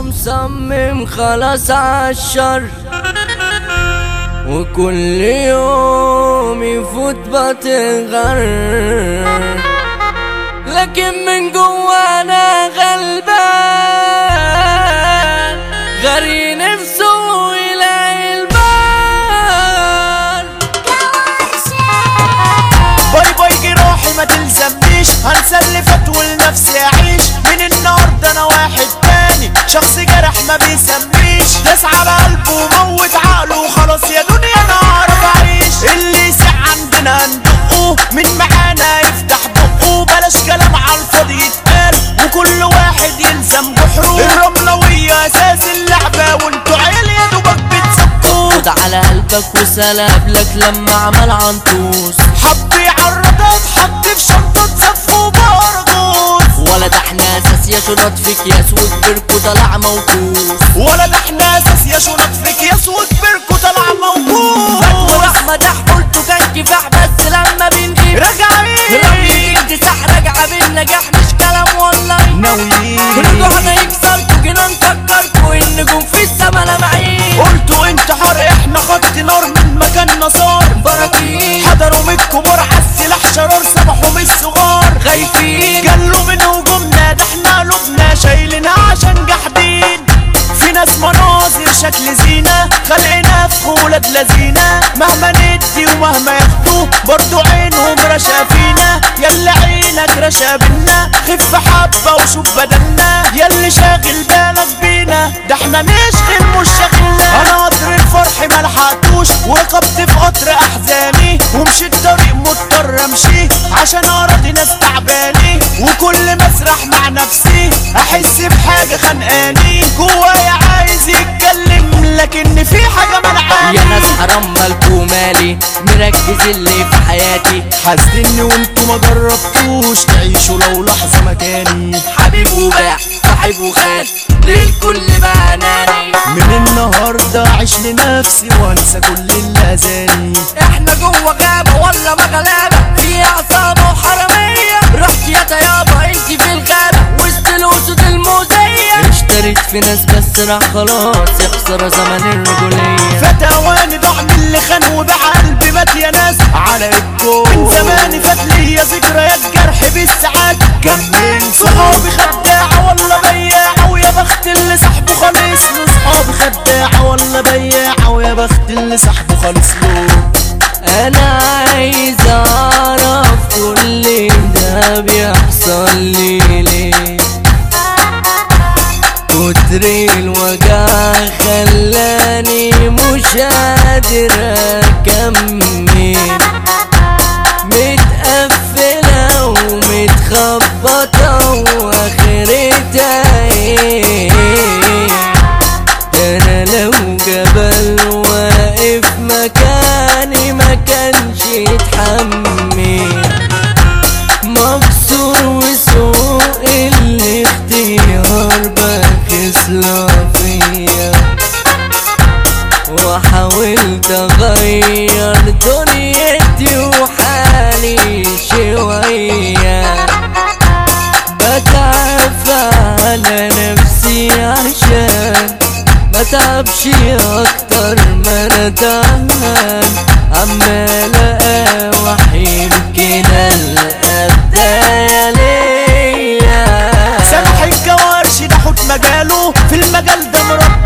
مصمم خلاص عالشر وكل يوم يفوت بتغر لكن من جوانا غلبان غري نفسه يلاقي البان باي باي جراحي ما تلزمنيش هنسى اللي فات ولنفسي اعيش من النهارده انا واحد تاني شخص جرح ما بيسميش داس على قلبه وموت عقله وخلاص يا دنيا انا اعرف اعيش اللي يسع عندنا هندقه من معانا يفتح بقه بلاش كلام على الفاضي يتقال وكل واحد يلزم بحروف الرملوية اساس اللعبة وانتوا عيال يا دوبك بتسكوا خد على قلبك وسلام لك لما عمل عنطوس حط عرضات حط في شنطة زف وبرجوز ولا ده احنا اساس يا شنط في اكياس وكبركوا طلع موكوس ولا ده احنا اساس يا شنط في اكياس وكبركوا طلع موجود واحمد قلته كان كفاح بس لما بنجيب راجعين رمي اكتساح راجعة بالنجاح مش كلام والله ناويين رجوعنا يكسركوا جينا نفكركوا النجوم في السما لامعين قلتوا انتحار احنا خط نار من مكاننا صار براكين حضروا من الكبار عالسلاح شرار سمحوا من الصغار خايفين قالوا من هجومنا ده احنا قلوبنا شايلينها عشان جاحدين في ناس مناظر شكل زينة خلقنا في ولاد لذينة مهما ندي ومهما ياخدوا برضو عينهم رشا فينا يلا عينك رشا بينا خف حبة وشوف بدلنا ياللي شاغل بالك بينا ده احنا نشغل مش شاغلنا انا قطر الفرح ملحقتوش وركبت في قطر احزاني ومشيت طريق مضطر امشي عشان اراضي ناس تعباني وكل ما اسرح مع نفسي احس بحاجه خانقاني جوايا عايز يتكلم لكن في حاجه منعاني يا ناس حرام مالكوا مالي مركز اللي في حياتي حاسدني وانتوا ما جربتوش تعيشوا لو لحظه مكاني حبيب وباع صاحب وخان للكل بقى اناني من النهارده اعيش لنفسي وانسى كل اللي اذاني احنا جوه غابة ولا ما غلابة في عصابة وحرامية رحت يا طيابة انت في الغابة وسط الاسود المؤذية اشتريت في ناس بس راح خلاص يخسر زمن الرجولية فات اواني ضاع من اللي خان وباع قلبي مات يا ناس على الكون من زماني فات ليا ذكريات جرح بالساعات كملت صحابي خداعة ولا بياعة ويا بخت اللي صاحبه خالص له صحابي خداعة ولا بياعة ويا بخت اللي صاحبه خالص له انا عايز اعرف كل ده بيحصل لي ليه كتر الوجع خلاني مش قادر اكمل متقفلة ومتخبطة واخرتها ايه ده انا لو جبل واقف مكاني ما كانش يتحمل مكسور وسوء الاختيار بخسلة فيا وحاولت اغير دنيتي وحالي شوية بتعافى على نفسي عشان ما تعبش اكتر ما انا تعبان عمال اقاوح يمكن القى بداية ليا سامح الجوارش ده حوت مجاله في المجال ده مربي